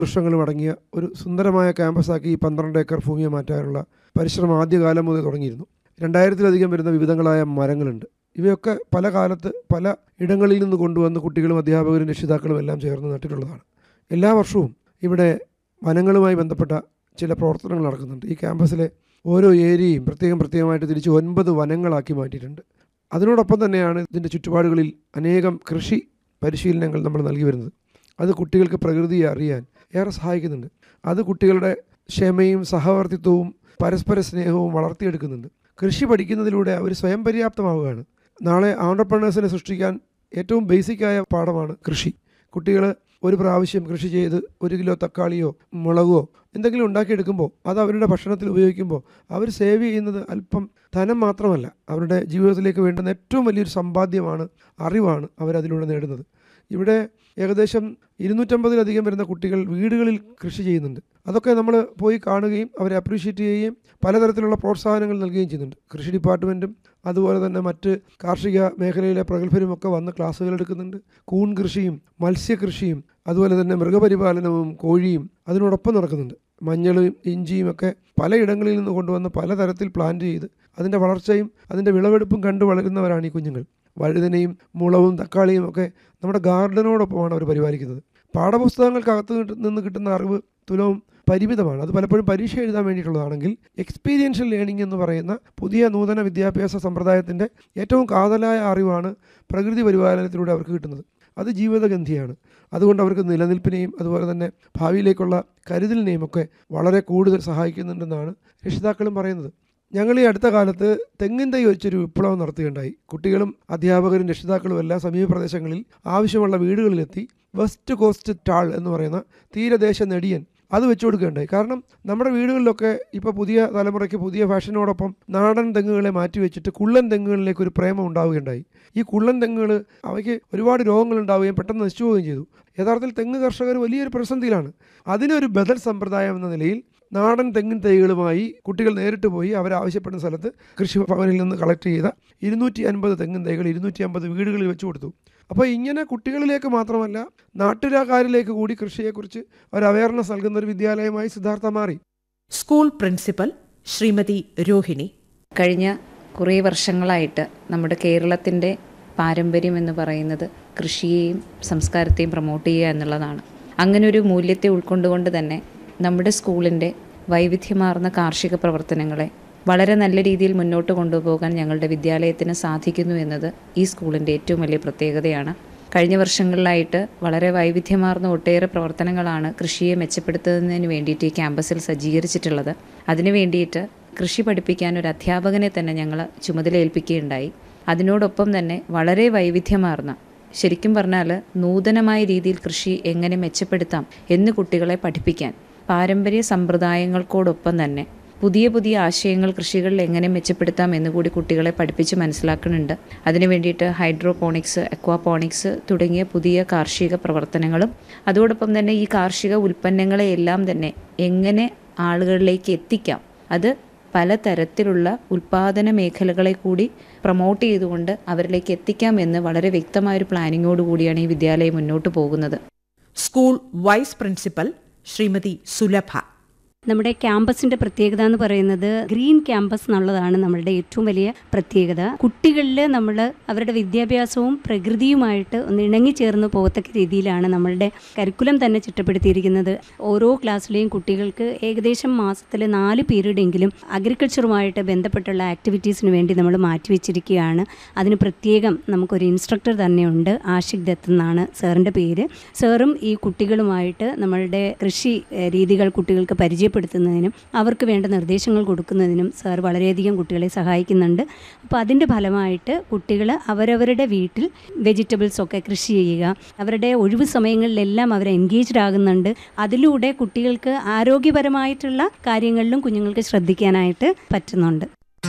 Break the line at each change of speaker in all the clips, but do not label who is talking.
വൃക്ഷങ്ങളും അടങ്ങിയ ഒരു സുന്ദരമായ ക്യാമ്പസാക്കി ഈ പന്ത്രണ്ട് ഏക്കർ ഭൂമിയെ മാറ്റാനുള്ള പരിശ്രമം ആദ്യകാലം മുതൽ തുടങ്ങിയിരുന്നു രണ്ടായിരത്തിലധികം വരുന്ന വിവിധങ്ങളായ മരങ്ങളുണ്ട് ഇവയൊക്കെ പല കാലത്ത് പല ഇടങ്ങളിൽ നിന്ന് കൊണ്ടുവന്ന് കുട്ടികളും അധ്യാപകരും രക്ഷിതാക്കളും എല്ലാം ചേർന്ന് നട്ടിട്ടുള്ളതാണ് എല്ലാ വർഷവും ഇവിടെ വനങ്ങളുമായി ബന്ധപ്പെട്ട ചില പ്രവർത്തനങ്ങൾ നടക്കുന്നുണ്ട് ഈ ക്യാമ്പസിലെ ഓരോ ഏരിയയും പ്രത്യേകം പ്രത്യേകമായിട്ട് തിരിച്ച് ഒൻപത് വനങ്ങളാക്കി മാറ്റിയിട്ടുണ്ട് അതിനോടൊപ്പം തന്നെയാണ് ഇതിൻ്റെ ചുറ്റുപാടുകളിൽ അനേകം കൃഷി പരിശീലനങ്ങൾ നമ്മൾ നൽകി വരുന്നത് അത് കുട്ടികൾക്ക് പ്രകൃതിയെ അറിയാൻ ഏറെ സഹായിക്കുന്നുണ്ട് അത് കുട്ടികളുടെ ക്ഷമയും സഹവർത്തിത്വവും പരസ്പര സ്നേഹവും വളർത്തിയെടുക്കുന്നുണ്ട് കൃഷി പഠിക്കുന്നതിലൂടെ അവർ സ്വയം പര്യാപ്തമാവുകയാണ് നാളെ ആണ്ടർപ്രണേഴ്സിനെ സൃഷ്ടിക്കാൻ ഏറ്റവും ബേസിക്കായ പാഠമാണ് കൃഷി കുട്ടികൾ ഒരു പ്രാവശ്യം കൃഷി ചെയ്ത് ഒരു കിലോ തക്കാളിയോ മുളകോ എന്തെങ്കിലും ഉണ്ടാക്കിയെടുക്കുമ്പോൾ അത് അവരുടെ ഭക്ഷണത്തിൽ ഉപയോഗിക്കുമ്പോൾ അവർ സേവ് ചെയ്യുന്നത് അല്പം ധനം മാത്രമല്ല അവരുടെ ജീവിതത്തിലേക്ക് വേണ്ടുന്ന ഏറ്റവും വലിയൊരു സമ്പാദ്യമാണ് അറിവാണ് അവരതിലൂടെ നേടുന്നത് ഇവിടെ ഏകദേശം ഇരുന്നൂറ്റമ്പതിലധികം വരുന്ന കുട്ടികൾ വീടുകളിൽ കൃഷി ചെയ്യുന്നുണ്ട് അതൊക്കെ നമ്മൾ പോയി കാണുകയും അവരെ അപ്രീഷിയേറ്റ് ചെയ്യുകയും പലതരത്തിലുള്ള പ്രോത്സാഹനങ്ങൾ നൽകുകയും ചെയ്യുന്നുണ്ട് കൃഷി ഡിപ്പാർട്ട്മെൻറ്റും അതുപോലെ തന്നെ മറ്റ് കാർഷിക മേഖലയിലെ പ്രഗത്ഭരുമൊക്കെ വന്ന് ക്ലാസ്സുകൾ എടുക്കുന്നുണ്ട് കൂൺ കൃഷിയും മത്സ്യകൃഷിയും അതുപോലെ തന്നെ മൃഗപരിപാലനവും കോഴിയും അതിനോടൊപ്പം നടക്കുന്നുണ്ട് മഞ്ഞളും ഇഞ്ചിയും ഒക്കെ പലയിടങ്ങളിൽ നിന്ന് കൊണ്ടുവന്ന് പലതരത്തിൽ പ്ലാന്റ് ചെയ്ത് അതിൻ്റെ വളർച്ചയും അതിൻ്റെ വിളവെടുപ്പും കണ്ടു വളരുന്നവരാണ് ഈ കുഞ്ഞുങ്ങൾ വഴുതനയും മുളവും തക്കാളിയും ഒക്കെ നമ്മുടെ ഗാർഡനോടൊപ്പമാണ് അവർ പരിപാലിക്കുന്നത് പാഠപുസ്തകങ്ങൾക്കകത്ത് കിട്ട- നിന്ന് കിട്ടുന്ന അറിവ് തുലവും പരിമിതമാണ് അത് പലപ്പോഴും പരീക്ഷ എഴുതാൻ വേണ്ടിയിട്ടുള്ളതാണെങ്കിൽ എക്സ്പീരിയൻഷ്യൽ ലേണിംഗ് എന്ന് പറയുന്ന പുതിയ നൂതന വിദ്യാഭ്യാസ സമ്പ്രദായത്തിൻ്റെ ഏറ്റവും കാതലായ അറിവാണ് പ്രകൃതി പരിപാലനത്തിലൂടെ അവർക്ക് കിട്ടുന്നത് അത് ജീവിതഗന്ധിയാണ് അതുകൊണ്ട് അവർക്ക് നിലനിൽപ്പിനെയും അതുപോലെ തന്നെ ഭാവിയിലേക്കുള്ള കരുതലിനെയും ഒക്കെ വളരെ കൂടുതൽ സഹായിക്കുന്നുണ്ടെന്നാണ് രക്ഷിതാക്കളും പറയുന്നത് ഞങ്ങൾ ഈ അടുത്ത കാലത്ത് തെങ്ങിൻ തൈ വെച്ചൊരു വിപ്ലവം നടത്തുകയുണ്ടായി കുട്ടികളും അധ്യാപകരും രക്ഷിതാക്കളും എല്ലാ സമീപ പ്രദേശങ്ങളിൽ ആവശ്യമുള്ള വീടുകളിലെത്തി വെസ്റ്റ് കോസ്റ്റ് ടാൾ എന്ന് പറയുന്ന തീരദേശ നെടിയൻ അത് വെച്ചു കൊടുക്കുകയുണ്ടായി കാരണം നമ്മുടെ വീടുകളിലൊക്കെ ഇപ്പോൾ പുതിയ തലമുറയ്ക്ക് പുതിയ ഫാഷനോടൊപ്പം നാടൻ തെങ്ങുകളെ മാറ്റി വെച്ചിട്ട് കുള്ളൻ തെങ്ങുകളിലേക്ക് ഒരു പ്രേമം ഉണ്ടാവുകയുണ്ടായി ഈ കുള്ളൻ തെങ്ങുകൾ അവയ്ക്ക് ഒരുപാട് രോഗങ്ങൾ ഉണ്ടാവുകയും പെട്ടെന്ന് നശിച്ചു പോവുകയും ചെയ്തു യഥാർത്ഥത്തിൽ തെങ്ങ് കർഷകർ വലിയൊരു പ്രതിസന്ധിയിലാണ് അതിനൊരു ബദൽ സമ്പ്രദായം എന്ന നിലയിൽ നാടൻ തെങ്ങിൻ തൈകളുമായി കുട്ടികൾ നേരിട്ട് പോയി അവരാവശ്യപ്പെടുന്ന സ്ഥലത്ത് കൃഷിഭവനിൽ നിന്ന് കളക്ട് ചെയ്ത ഇരുന്നൂറ്റി അൻപത് തെങ്ങിൻ തൈകൾ ഇരുന്നൂറ്റി അമ്പത് വീടുകളിൽ വെച്ച് കൊടുത്തു അപ്പോൾ ഇങ്ങനെ കുട്ടികളിലേക്ക് മാത്രമല്ല നാട്ടുകാരിലേക്ക് കൂടി കൃഷിയെക്കുറിച്ച് ഒരു അവയർനെസ് നൽകുന്ന ഒരു വിദ്യാലയമായി സിദ്ധാർത്ഥ മാറി
സ്കൂൾ പ്രിൻസിപ്പൽ ശ്രീമതി രോഹിണി
കഴിഞ്ഞ കുറേ വർഷങ്ങളായിട്ട് നമ്മുടെ കേരളത്തിൻ്റെ പാരമ്പര്യം എന്ന് പറയുന്നത് കൃഷിയെയും സംസ്കാരത്തെയും പ്രൊമോട്ട് ചെയ്യുക എന്നുള്ളതാണ് അങ്ങനെ ഒരു മൂല്യത്തെ ഉൾക്കൊണ്ടുകൊണ്ട് തന്നെ നമ്മുടെ സ്കൂളിൻ്റെ വൈവിധ്യമാർന്ന കാർഷിക പ്രവർത്തനങ്ങളെ വളരെ നല്ല രീതിയിൽ മുന്നോട്ട് കൊണ്ടുപോകാൻ ഞങ്ങളുടെ വിദ്യാലയത്തിന് സാധിക്കുന്നു എന്നത് ഈ സ്കൂളിൻ്റെ ഏറ്റവും വലിയ പ്രത്യേകതയാണ് കഴിഞ്ഞ വർഷങ്ങളിലായിട്ട് വളരെ വൈവിധ്യമാർന്ന ഒട്ടേറെ പ്രവർത്തനങ്ങളാണ് കൃഷിയെ മെച്ചപ്പെടുത്തുന്നതിന് വേണ്ടിയിട്ട് ഈ ക്യാമ്പസിൽ സജ്ജീകരിച്ചിട്ടുള്ളത് അതിനു വേണ്ടിയിട്ട് കൃഷി പഠിപ്പിക്കാൻ ഒരു അധ്യാപകനെ തന്നെ ഞങ്ങൾ ചുമതലയേൽപ്പിക്കുകയുണ്ടായി അതിനോടൊപ്പം തന്നെ വളരെ വൈവിധ്യമാർന്ന ശരിക്കും പറഞ്ഞാൽ നൂതനമായ രീതിയിൽ കൃഷി എങ്ങനെ മെച്ചപ്പെടുത്താം എന്ന് കുട്ടികളെ പഠിപ്പിക്കാൻ പാരമ്പര്യ സമ്പ്രദായങ്ങൾക്കോടൊപ്പം തന്നെ പുതിയ പുതിയ ആശയങ്ങൾ കൃഷികളിൽ എങ്ങനെ മെച്ചപ്പെടുത്താം എന്ന് കൂടി കുട്ടികളെ പഠിപ്പിച്ച് മനസ്സിലാക്കുന്നുണ്ട് അതിനു വേണ്ടിയിട്ട് ഹൈഡ്രോപോണിക്സ് അക്വാപോണിക്സ് തുടങ്ങിയ പുതിയ കാർഷിക പ്രവർത്തനങ്ങളും അതോടൊപ്പം തന്നെ ഈ കാർഷിക ഉൽപ്പന്നങ്ങളെ എല്ലാം തന്നെ എങ്ങനെ ആളുകളിലേക്ക് എത്തിക്കാം അത് പലതരത്തിലുള്ള ഉൽപാദന മേഖലകളെ കൂടി പ്രൊമോട്ട് ചെയ്തുകൊണ്ട് അവരിലേക്ക് എത്തിക്കാം എന്ന് വളരെ വ്യക്തമായൊരു പ്ലാനിങ്ങോട് കൂടിയാണ് ഈ വിദ്യാലയം മുന്നോട്ട് പോകുന്നത്
school vice principal Shrimati Sulabha
നമ്മുടെ ക്യാമ്പസിന്റെ പ്രത്യേകത എന്ന് പറയുന്നത് ഗ്രീൻ ക്യാമ്പസ് എന്നുള്ളതാണ് നമ്മളുടെ ഏറ്റവും വലിയ പ്രത്യേകത കുട്ടികളിൽ നമ്മൾ അവരുടെ വിദ്യാഭ്യാസവും പ്രകൃതിയുമായിട്ട് ഒന്ന് ഇണങ്ങിച്ചേർന്ന് പോകത്തക്ക രീതിയിലാണ് നമ്മളുടെ കരിക്കുലം തന്നെ ചിട്ടപ്പെടുത്തിയിരിക്കുന്നത് ഓരോ ക്ലാസ്സിലെയും കുട്ടികൾക്ക് ഏകദേശം മാസത്തിൽ നാല് പീരീഡ് എങ്കിലും അഗ്രികൾച്ചറുമായിട്ട് ബന്ധപ്പെട്ടുള്ള ആക്ടിവിറ്റീസിന് വേണ്ടി നമ്മൾ മാറ്റിവെച്ചിരിക്കുകയാണ് അതിന് പ്രത്യേകം നമുക്കൊരു ഇൻസ്ട്രക്ടർ തന്നെയുണ്ട് ആഷിഖ് ദത്ത് എന്നാണ് സാറിൻ്റെ പേര് സാറും ഈ കുട്ടികളുമായിട്ട് നമ്മളുടെ കൃഷി ഏഹ്, രീതികൾ കുട്ടികൾക്ക് പരിചയപ്പെടുത്തുന്നതിനും അവർക്ക് വേണ്ട നിർദ്ദേശങ്ങൾ കൊടുക്കുന്നതിനും സാർ വളരെയധികം കുട്ടികളെ സഹായിക്കുന്നുണ്ട് അപ്പോൾ അതിൻ്റെ ഫലമായിട്ട് കുട്ടികൾ അവരവരുടെ വീട്ടിൽ വെജിറ്റബിൾസ് ഒക്കെ കൃഷി ചെയ്യുക അവരുടെ ഒഴിവ് സമയങ്ങളിലെല്ലാം അവർ എൻഗേജ്ഡ് ആകുന്നുണ്ട് അതിലൂടെ കുട്ടികൾക്ക് ആരോഗ്യപരമായിട്ടുള്ള കാര്യങ്ങളിലും കുഞ്ഞുങ്ങൾക്ക് ശ്രദ്ധിക്കാനായിട്ട് പറ്റുന്നുണ്ട്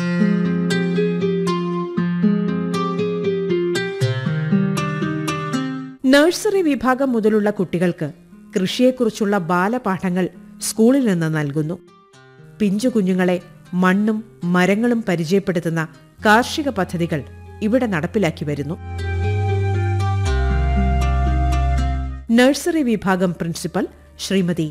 നഴ്സറി വിഭാഗം മുതലുള്ള കുട്ടികൾക്ക് കൃഷിയെക്കുറിച്ചുള്ള ബാലപാഠങ്ങൾ സ്കൂളിൽ നിന്ന് നൽകുന്നു പിഞ്ചു കുഞ്ഞുങ്ങളെ മണ്ണും മരങ്ങളും പരിചയപ്പെടുത്തുന്ന കാർഷിക പദ്ധതികൾ ഇവിടെ നടപ്പിലാക്കി വരുന്നു നഴ്സറി വിഭാഗം പ്രിൻസിപ്പൽ ശ്രീമതി